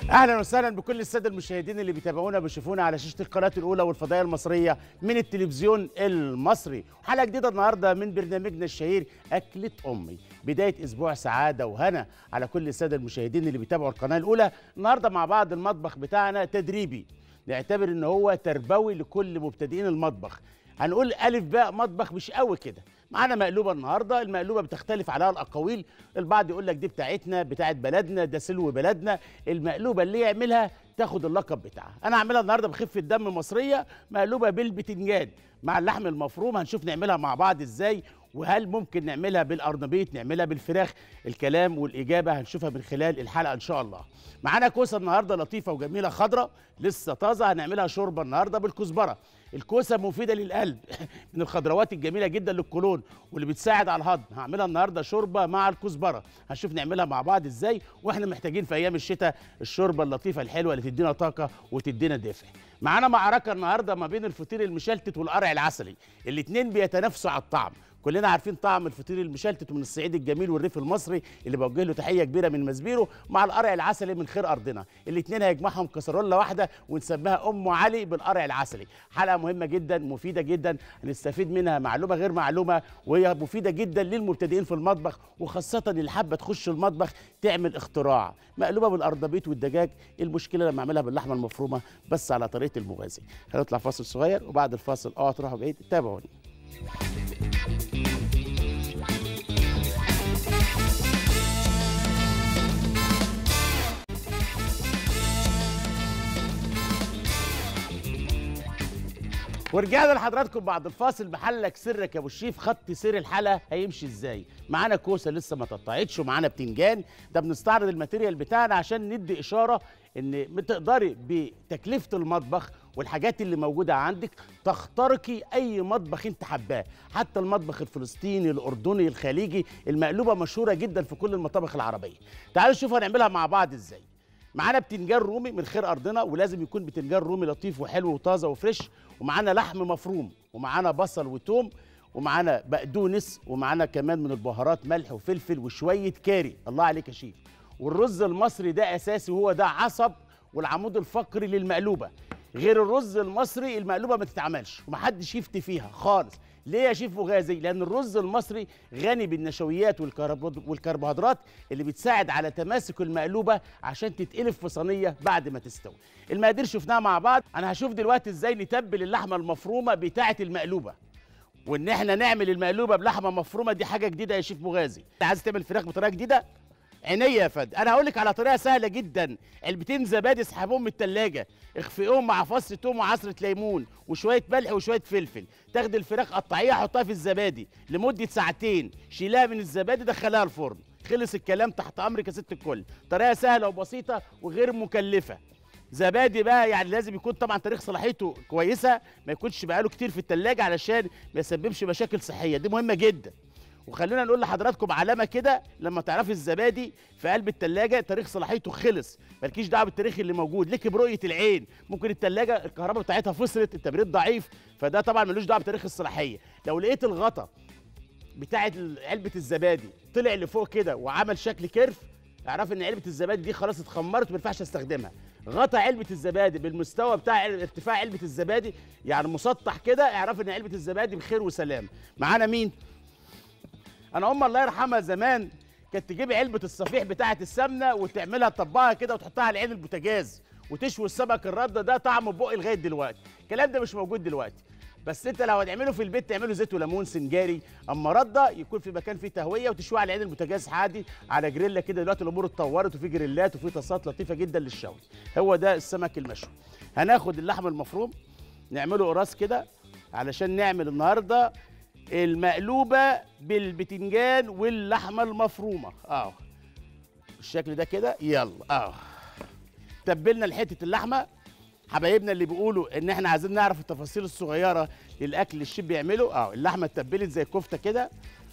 اهلا وسهلا بكل الساده المشاهدين اللي بيتابعونا بيشوفونا على شاشه القناه الاولى والفضائيه المصريه من التلفزيون المصري حلقه جديده النهارده من برنامجنا الشهير اكله امي بدايه اسبوع سعاده وهنا على كل الساده المشاهدين اللي بيتابعوا القناه الاولى النهارده مع بعض المطبخ بتاعنا تدريبي نعتبر ان هو تربوي لكل مبتدئين المطبخ هنقول الف باء مطبخ مش قوي كده معانا مقلوبه النهارده المقلوبه بتختلف عليها الاقاويل البعض يقول لك دي بتاعتنا بتاعت بلدنا ده سلو بلدنا المقلوبه اللي يعملها تاخد اللقب بتاعها انا هعملها النهارده بخفه دم مصريه مقلوبه بالبتنجان مع اللحم المفروم هنشوف نعملها مع بعض ازاي وهل ممكن نعملها بالقرنبيط نعملها بالفراخ الكلام والاجابه هنشوفها من خلال الحلقه ان شاء الله معانا كوسه النهارده لطيفه وجميله خضراء لسه طازه هنعملها شوربه النهارده بالكزبره الكوسه مفيده للقلب من الخضروات الجميله جدا للقولون واللي بتساعد على الهضم هعملها النهارده شوربه مع الكزبره هنشوف نعملها مع بعض ازاي واحنا محتاجين في ايام الشتاء الشوربه اللطيفه الحلوه اللي تدينا طاقه وتدينا دفء معانا معركه النهارده ما بين الفطير المشلتت والقرع العسلي الاثنين بيتنافسوا على الطعم كلنا عارفين طعم الفطير المشلتت من الصعيد الجميل والريف المصري اللي بوجه له تحيه كبيره من مسبيرو مع القرع العسلي من خير ارضنا الاثنين هيجمعهم كسرولة واحده ونسميها ام علي بالقرع العسلي حلقه مهمه جدا مفيده جدا هنستفيد منها معلومه غير معلومه وهي مفيده جدا للمبتدئين في المطبخ وخاصه اللي حابه تخش المطبخ تعمل اختراع مقلوبه بالارضبيط والدجاج المشكله لما اعملها باللحمه المفرومه بس على طريقه المغازي هنطلع فاصل صغير وبعد الفاصل اوعى تروحوا بعيد تابعوني ورجعنا لحضراتكم بعد الفاصل محلك سرك يا ابو الشيف خط سير الحلقه هيمشي ازاي معانا كوسه لسه ما تقطعتش ومعانا بتنجان ده بنستعرض الماتيريال بتاعنا عشان ندي اشاره ان بتقدري بتكلفه المطبخ والحاجات اللي موجوده عندك تخترقي اي مطبخ انت حباه حتى المطبخ الفلسطيني الاردني الخليجي المقلوبه مشهوره جدا في كل المطابخ العربيه تعالوا نشوف هنعملها مع بعض ازاي معانا بتنجان رومي من خير ارضنا ولازم يكون بتنجان رومي لطيف وحلو وطازه وفريش ومعانا لحم مفروم ومعانا بصل وتوم ومعانا بقدونس ومعانا كمان من البهارات ملح وفلفل وشويه كاري الله عليك يا شيف والرز المصري ده اساسي وهو ده عصب والعمود الفقري للمقلوبه غير الرز المصري المقلوبه ما تتعملش ومحدش يفتي فيها خالص ليه يا شيف مغازي لان الرز المصري غني بالنشويات والكربوهيدرات اللي بتساعد على تماسك المقلوبه عشان تتقلب في صينيه بعد ما تستوي المقادير شفناها مع بعض انا هشوف دلوقتي ازاي نتبل اللحمه المفرومه بتاعه المقلوبه وان احنا نعمل المقلوبه بلحمه مفرومه دي حاجه جديده يا شيف مغازي عايز تعمل فراخ بطريقه جديده عينيا يا فندم انا هقول لك على طريقه سهله جدا علبتين زبادي اسحبهم من الثلاجه اخفئهم مع فص توم وعصره ليمون وشويه ملح وشويه فلفل تاخد الفراخ قطعيها حطها في الزبادي لمده ساعتين شيلها من الزبادي دخلها الفرن خلص الكلام تحت امرك يا ست الكل طريقه سهله وبسيطه وغير مكلفه زبادي بقى يعني لازم يكون طبعا تاريخ صلاحيته كويسه ما يكونش بقاله كتير في الثلاجه علشان ما يسببش مشاكل صحيه دي مهمه جدا وخلينا نقول لحضراتكم علامه كده لما تعرفي الزبادي في قلب التلاجة تاريخ صلاحيته خلص مالكيش دعوه بالتاريخ اللي موجود ليكي برؤيه العين ممكن التلاجة الكهرباء بتاعتها فصلت التبريد ضعيف فده طبعا ملوش دعوه بتاريخ الصلاحيه لو لقيت الغطا بتاعت علبه الزبادي طلع لفوق كده وعمل شكل كيرف اعرف ان علبه الزبادي دي خلاص اتخمرت وما ينفعش استخدمها غطى علبه الزبادي بالمستوى بتاع ارتفاع علبه الزبادي يعني مسطح كده اعرف ان علبه الزبادي بخير وسلام معانا مين انا امي الله يرحمها زمان كانت تجيب علبه الصفيح بتاعه السمنه وتعملها تطبقها كده وتحطها على عين البوتاجاز وتشوي السمك الرده ده طعمه بقي لغايه دلوقتي الكلام ده مش موجود دلوقتي بس انت لو هتعمله في البيت تعمله زيت وليمون سنجاري اما رده يكون في مكان فيه تهويه وتشوي على عين البوتاجاز عادي على جريلا كده دلوقتي الامور اتطورت وفي جريلات وفي طاسات لطيفه جدا للشوي هو ده السمك المشوي هناخد اللحم المفروم نعمله قراص كده علشان نعمل النهارده المقلوبه بالبتنجان واللحمه المفرومه اه بالشكل ده كده يلا اه تبلنا لحته اللحمه حبايبنا اللي بيقولوا ان احنا عايزين نعرف التفاصيل الصغيره للاكل اللي الشيف بيعمله اه اللحمه اتبلت زي الكفته كده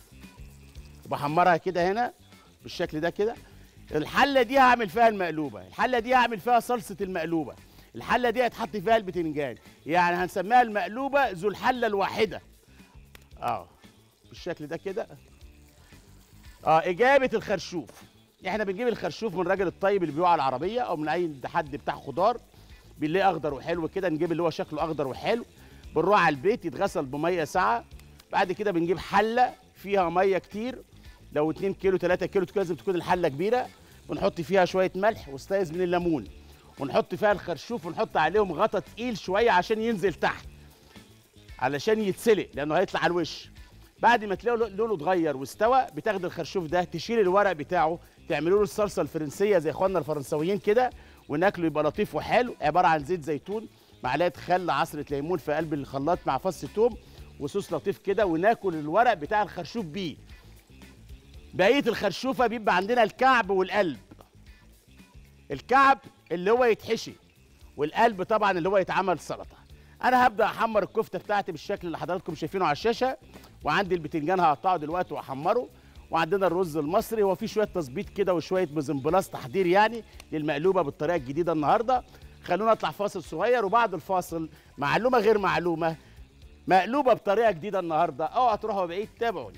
بحمرها كده هنا بالشكل ده كده الحله دي هعمل فيها المقلوبه الحله دي هعمل فيها صلصه المقلوبه الحله دي هتحط فيها البتنجان يعني هنسميها المقلوبه ذو الحله الواحده اه بالشكل ده كده اه اجابه الخرشوف احنا بنجيب الخرشوف من الراجل الطيب اللي بيبيعه على العربيه او من اي حد بتاع خضار بنلاقيه اخضر وحلو كده نجيب اللي هو شكله اخضر وحلو بنروح على البيت يتغسل بميه ساعه بعد كده بنجيب حله فيها ميه كتير لو 2 كيلو 3 كيلو لازم تكون الحله كبيره ونحط فيها شويه ملح وستايز من الليمون ونحط فيها الخرشوف ونحط عليهم غطا تقيل شويه عشان ينزل تحت علشان يتسلق لانه هيطلع على الوش بعد ما تلاقوا لونه اتغير واستوى بتاخد الخرشوف ده تشيل الورق بتاعه تعملوا له الصلصه الفرنسيه زي اخواننا الفرنساويين كده وناكله يبقى لطيف وحلو عباره عن زيت زيتون معلقه خل عصره ليمون في قلب الخلاط مع فص توم وصوص لطيف كده وناكل الورق بتاع الخرشوف بيه بقيه الخرشوفه بيبقى عندنا الكعب والقلب الكعب اللي هو يتحشي والقلب طبعا اللي هو يتعمل سلطه انا هبدا احمر الكفته بتاعتي بالشكل اللي حضراتكم شايفينه على الشاشه وعندي البتنجان هقطعه دلوقتي واحمره وعندنا الرز المصري هو في شويه تظبيط كده وشويه بزنبلاص تحضير يعني للمقلوبه بالطريقه الجديده النهارده خلونا نطلع فاصل صغير وبعد الفاصل معلومه غير معلومه مقلوبه بطريقه جديده النهارده اوعى تروحوا بعيد تابعوني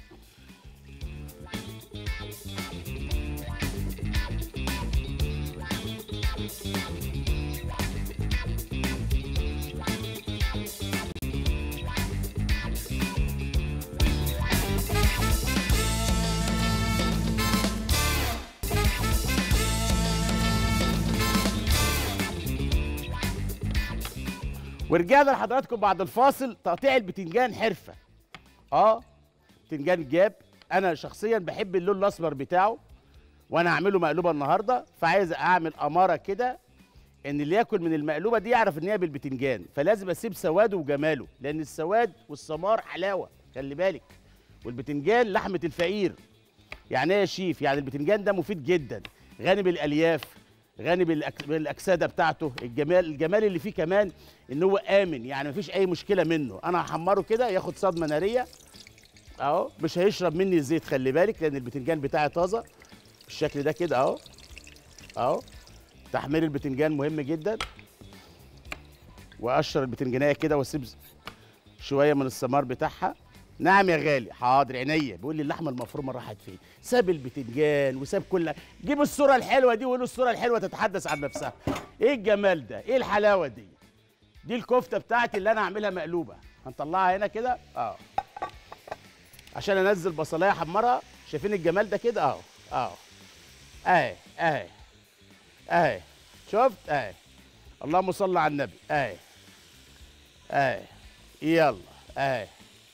ورجعنا لحضراتكم بعد الفاصل تقطيع البتنجان حرفه اه بتنجان جاب انا شخصيا بحب اللون الاصفر بتاعه وانا هعمله مقلوبه النهارده فعايز اعمل اماره كده ان اللي ياكل من المقلوبه دي يعرف ان هي بالبتنجان فلازم اسيب سواده وجماله لان السواد والسمار حلاوه خلي بالك والبتنجان لحمه الفقير يعني ايه يا شيف يعني البتنجان ده مفيد جدا غني بالالياف غني بالأك- بالاكسده بتاعته الجمال الجمال اللي فيه كمان ان هو امن يعني مفيش اي مشكله منه انا هحمره كده ياخد صدمه ناريه اهو مش هيشرب مني زيت خلي بالك لان البتنجان بتاعي طازه بالشكل ده كده اهو اهو تحمير البتنجان مهم جدا واقشر البتنجانيه كده واسيب شويه من الثمار بتاعها نعم يا غالي حاضر عينيا بيقول لي اللحمه المفرومه راحت فين ساب البتنجان وساب كل جيب الصوره الحلوه دي وقول له الصوره الحلوه تتحدث عن نفسها ايه الجمال ده ايه الحلاوه دي دي الكفته بتاعتي اللي انا هعملها مقلوبه هنطلعها هنا كده اه عشان انزل بصلايه احمرها شايفين الجمال ده كده اهو اهو اهي اهي اهي شفت اهي اللهم صل على النبي اهي اهي يلا اهي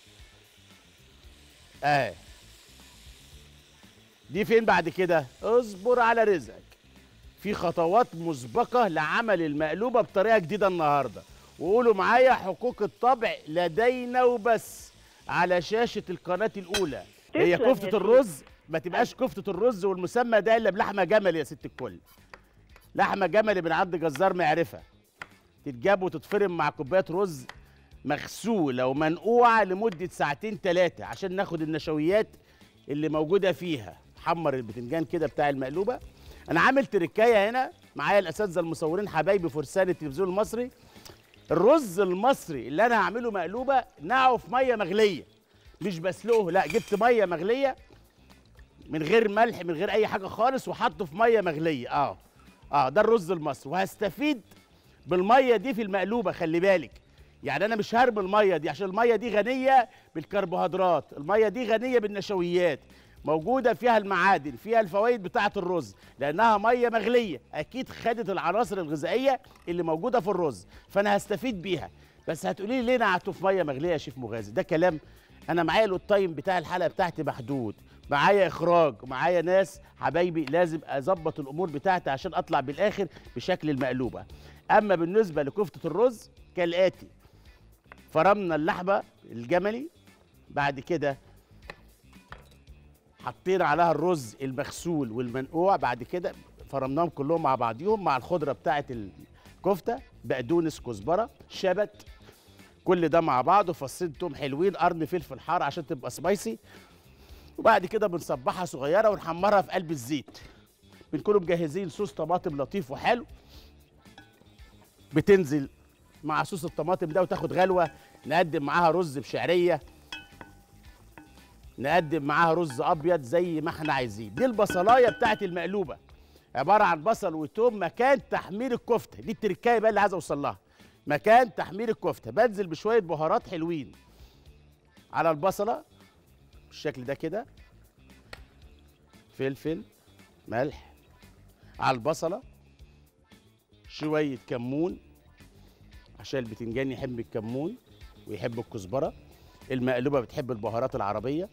اهي دي فين بعد كده اصبر على رزقك في خطوات مسبقة لعمل المقلوبة بطريقة جديدة النهاردة وقولوا معايا حقوق الطبع لدينا وبس على شاشة القناة الأولى هي تسلم يا كفتة سيدي. الرز ما تبقاش كفتة الرز والمسمى ده إلا بلحمة جمل يا ست الكل لحمة جمل من عند جزار معرفة تتجاب وتتفرم مع كوباية رز مغسولة ومنقوعة لمدة ساعتين ثلاثة عشان ناخد النشويات اللي موجودة فيها حمر البتنجان كده بتاع المقلوبة أنا عامل تركاية هنا معايا الأساتذة المصورين حبايبي فرسان التلفزيون المصري الرز المصري اللي أنا هعمله مقلوبة نقعه في مية مغلية مش بسلقه لا جبت مية مغلية من غير ملح من غير أي حاجة خالص وحطه في مية مغلية اه اه ده الرز المصري وهستفيد بالميه دي في المقلوبه خلي بالك يعني انا مش هرمي الميه دي عشان الميه دي غنيه بالكربوهيدرات الميه دي غنيه بالنشويات موجوده فيها المعادن فيها الفوائد بتاعه الرز لانها ميه مغليه اكيد خدت العناصر الغذائيه اللي موجوده في الرز فانا هستفيد بيها بس هتقولي لي ليه نقعته في ميه مغليه يا شيف مغازي ده كلام انا معايا التايم بتاع الحلقه بتاعتي محدود معايا اخراج معايا ناس حبايبي لازم اظبط الامور بتاعتي عشان اطلع بالاخر بشكل المقلوبه اما بالنسبه لكفته الرز كالاتي فرمنا اللحمه الجملي بعد كده حطينا عليها الرز المغسول والمنقوع بعد كده فرمناهم كلهم مع بعضيهم مع الخضره بتاعه الكفته بقدونس كزبره شبت كل ده مع بعضه فصين توم حلوين قرن فلفل حار عشان تبقى سبايسي وبعد كده بنصبحها صغيره ونحمرها في قلب الزيت بنكونوا مجهزين صوص طماطم لطيف وحلو بتنزل مع صوص الطماطم ده وتاخد غلوه نقدم معاها رز بشعريه نقدم معاها رز ابيض زي ما احنا عايزين دي البصلايه بتاعت المقلوبه عباره عن بصل وتوم مكان تحمير الكفته دي التركايه بقى اللي عايز اوصل لها مكان تحمير الكفته بنزل بشويه بهارات حلوين على البصله بالشكل ده كده فلفل ملح على البصله شويه كمون عشان البتنجان يحب الكمون ويحب الكزبره المقلوبه بتحب البهارات العربيه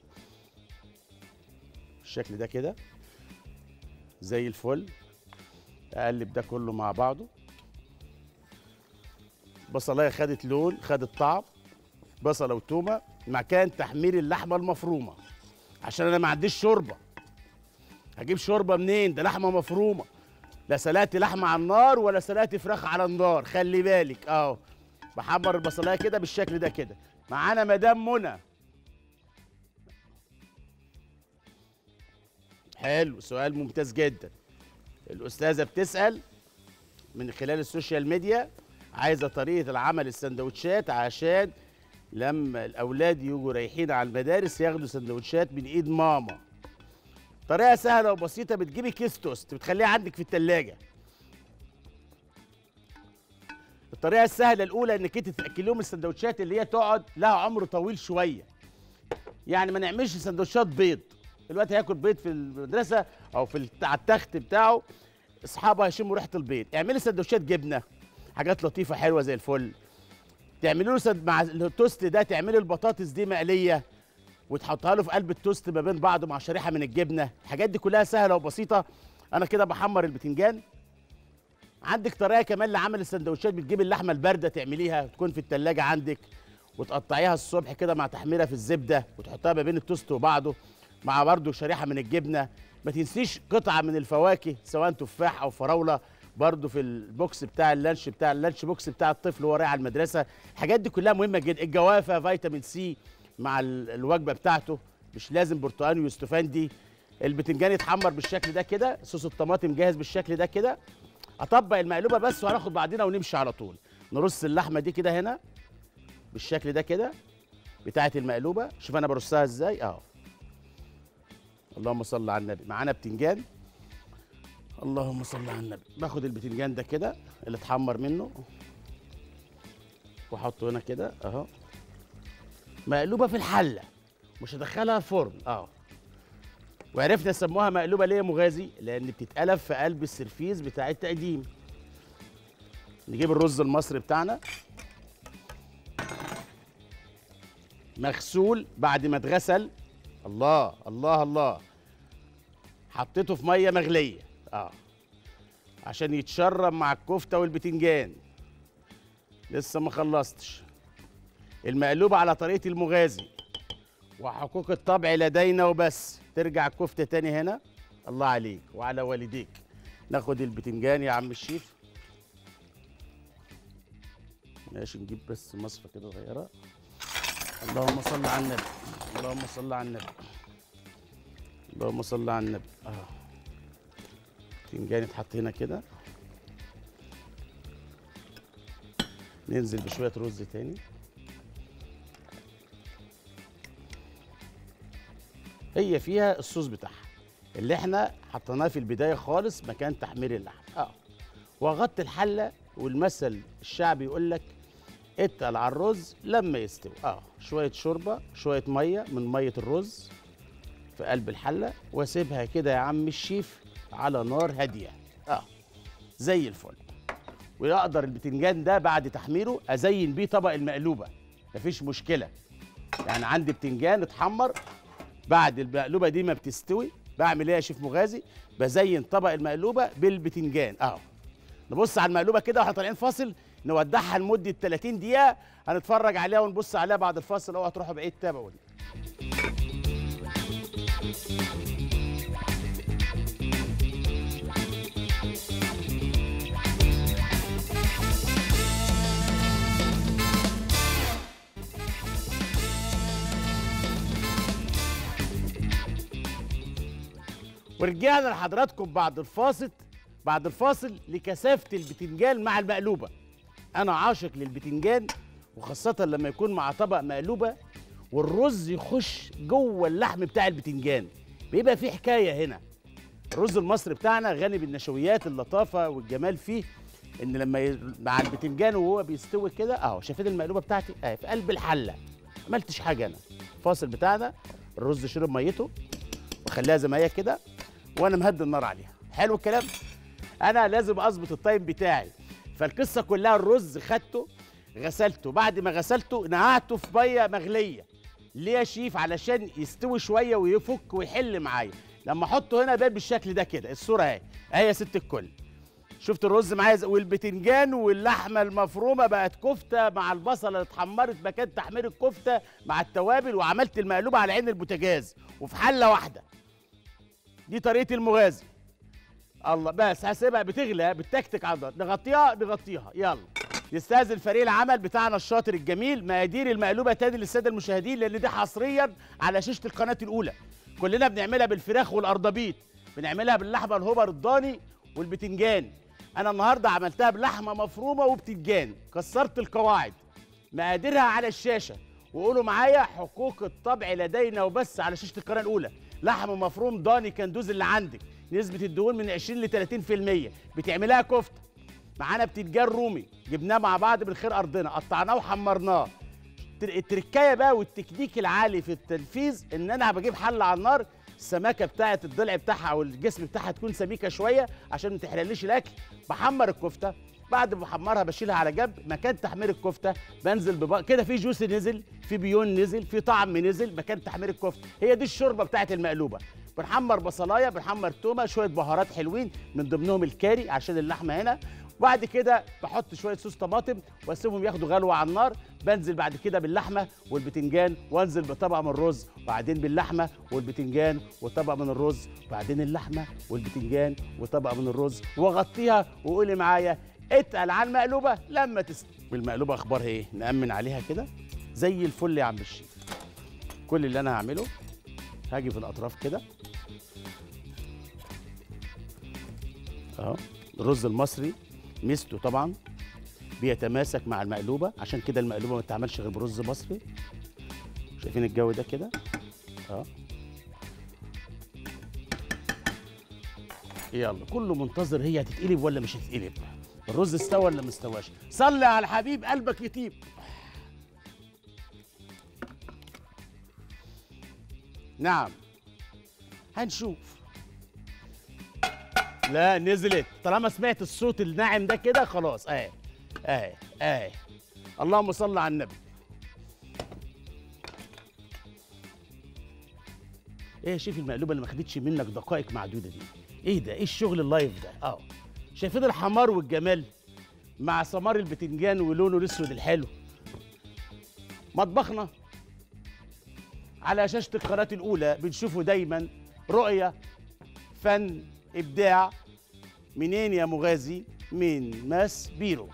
بالشكل ده كده زي الفل اقلب ده كله مع بعضه بصلايه خدت لون خدت طعم بصله وتومه مكان تحمير اللحمه المفرومه عشان انا ما عنديش شوربه هجيب شوربه منين ده لحمه مفرومه لا سلقت لحمه على النار ولا سلقت فراخ على النار خلي بالك اهو بحمر البصلايه كده بالشكل ده كده معانا مدام منى حلو سؤال ممتاز جدا الاستاذه بتسال من خلال السوشيال ميديا عايزه طريقه العمل السندوتشات عشان لما الاولاد يجوا رايحين على المدارس ياخدوا سندوتشات من ايد ماما طريقه سهله وبسيطه بتجيبي كيس توست بتخليها عندك في التلاجة الطريقه السهله الاولى انك انت تاكليهم السندوتشات اللي هي تقعد لها عمر طويل شويه يعني ما نعملش سندوتشات بيض دلوقتي هياكل بيض في المدرسه او في الت- على التخت بتاعه اصحابه هيشموا ريحه البيض اعملي سندوتشات جبنه حاجات لطيفه حلوه زي الفل تعملوا له سد- مع التوست ده تعملي البطاطس دي مقليه وتحطها له في قلب التوست ما بين بعض مع شريحه من الجبنه الحاجات دي كلها سهله وبسيطه انا كده بحمر البتنجان عندك طريقه كمان لعمل السندوتشات بتجيب اللحمه البارده تعمليها تكون في التلاجة عندك وتقطعيها الصبح كده مع تحميرها في الزبده وتحطها ما بين التوست وبعضه مع برضه شريحه من الجبنه ما تنسيش قطعه من الفواكه سواء تفاح او فراوله برضه في البوكس بتاع اللانش بتاع اللانش بوكس بتاع الطفل وهو رايح على المدرسه الحاجات دي كلها مهمه جدا الجوافه فيتامين سي مع ال- الوجبه بتاعته مش لازم برتقان ويستفندي البتنجان يتحمر بالشكل ده كده صوص الطماطم جاهز بالشكل ده كده اطبق المقلوبه بس وهناخد بعضنا ونمشي على طول نرص اللحمه دي كده هنا بالشكل ده كده بتاعه المقلوبه شوف انا برصها ازاي اهو اللهم صل على النبي معانا بتنجان اللهم صل على النبي باخد البتنجان ده كده اللي اتحمر منه واحطه هنا كده اهو مقلوبه في الحله مش هدخلها الفرن اه وعرفنا سموها مقلوبه ليه يا مغازي لان بتتقلب في قلب السرفيز بتاع التقديم نجيب الرز المصري بتاعنا مغسول بعد ما اتغسل الله الله الله حطيته في ميه مغليه اه عشان يتشرب مع الكفته والبتنجان لسه ما خلصتش المقلوبه على طريقه المغازي وحقوق الطبع لدينا وبس ترجع الكفته تاني هنا الله عليك وعلى والديك ناخد البتنجان يا عم الشيف ماشي نجيب بس مصفى كده صغيره اللهم صل على النبي اللهم صل على النبي اللهم صل على النبي اه بتنجان يتحط هنا كده ننزل بشويه رز تاني هي فيها الصوص بتاعها اللي احنا حطيناه في البدايه خالص مكان تحمير اللحم اه واغطي الحله والمثل الشعبي يقول لك اتقل على الرز لما يستوي اه شويه شوربه شويه ميه من ميه الرز في قلب الحله واسيبها كده يا عم الشيف على نار هاديه اه زي الفل ويقدر البتنجان ده بعد تحميره ازين بيه طبق المقلوبه مفيش مشكله يعني عندي بتنجان اتحمر بعد المقلوبه دي ما بتستوي بعمل ايه يا شيف مغازي بزين طبق المقلوبه بالبتنجان اهو نبص على المقلوبه كده واحنا طالعين فاصل نودعها لمده 30 دقيقه هنتفرج عليها ونبص عليها بعد الفاصل اوعى تروحوا بعيد تابعوني ورجعنا لحضراتكم بعد الفاصل بعد الفاصل لكثافه البتنجان مع المقلوبه انا عاشق للبتنجان وخاصه لما يكون مع طبق مقلوبه والرز يخش جوه اللحم بتاع البتنجان بيبقى في حكايه هنا الرز المصري بتاعنا غني بالنشويات اللطافه والجمال فيه ان لما ي... مع البتنجان وهو بيستوي كده اهو شايفين المقلوبه بتاعتي اهي في قلب الحله ما عملتش حاجه انا الفاصل بتاعنا الرز شرب ميته وخليها زي ما هي كده وانا مهدي النار عليها حلو الكلام انا لازم اظبط التايم بتاعي فالقصه كلها الرز خدته غسلته بعد ما غسلته نقعته في ميه مغليه ليه يا شيف علشان يستوي شويه ويفك ويحل معايا لما احطه هنا بقى بالشكل ده كده الصوره اهي اهي يا ست الكل شفت الرز معايا زي- والبتنجان واللحمه المفرومه بقت كفته مع البصله اللي اتحمرت مكان تحمير الكفته مع التوابل وعملت المقلوبه على عين البوتاجاز وفي حله واحده دي طريقه المغازي الله بس هسيبها بتغلى بتكتك على النار نغطيها نغطيها يلا نستاذن فريق العمل بتاعنا الشاطر الجميل مقادير المقلوبه تاني للساده المشاهدين لان دي حصريا على شاشه القناه الاولى كلنا بنعملها بالفراخ والارضبيط بنعملها باللحمه الهوبر الضاني والبتنجان انا النهارده عملتها بلحمه مفرومه وبتنجان كسرت القواعد مقاديرها على الشاشه وقولوا معايا حقوق الطبع لدينا وبس على شاشه القناه الاولى لحم مفروم ضاني كندوز اللي عندك نسبه الدهون من 20 ل 30% بتعملها كفته معانا بتنجان رومي جبناه مع بعض من خير ارضنا قطعناه وحمرناه التر- التركايه بقى والتكنيك العالي في التنفيذ ان انا بجيب حله على النار السماكه بتاعه الضلع بتاعها او الجسم بتاعها تكون سميكه شويه عشان ما تحرقليش الاكل بحمر الكفته بعد ما بحمرها بشيلها على جنب مكان تحمير الكفته بنزل ببق كده في جوس نزل في بيون نزل في طعم نزل مكان تحمير الكفته هي دي الشوربه بتاعه المقلوبه بنحمر بصلايه بنحمر تومه شويه بهارات حلوين من ضمنهم الكاري عشان اللحمه هنا وبعد كده بحط شويه صوص طماطم واسيبهم ياخدوا غلوه على النار بنزل بعد كده باللحمه والبتنجان وانزل بطبق من الرز وبعدين باللحمه والبتنجان وطبق من الرز وبعدين اللحمه والبتنجان وطبق من الرز واغطيها وقولي معايا اتقل على المقلوبه لما تستوي والمقلوبه اخبارها ايه نامن عليها كده زي الفل يا عم الشيف كل اللي انا هعمله هاجي في الاطراف كده اهو الرز المصري ميزته طبعا بيتماسك مع المقلوبه عشان كده المقلوبه ما بتتعملش غير برز مصري شايفين الجو ده كده اه يلا كله منتظر هي هتتقلب ولا مش هتتقلب الرز استوى ولا ما استواش صلي على الحبيب قلبك يطيب نعم هنشوف لا نزلت طالما سمعت الصوت الناعم ده كده خلاص اهي اهي اهي اللهم صل على النبي ايه يا شيف المقلوبه اللي ما خدتش منك دقائق معدوده دي ايه ده ايه الشغل اللايف ده اه شايفين الحمار والجمال مع ثمار البتنجان ولونه الاسود الحلو مطبخنا على شاشه القناه الاولى بنشوفه دايما رؤيه فن ابداع منين يا مغازي من ماس بيرو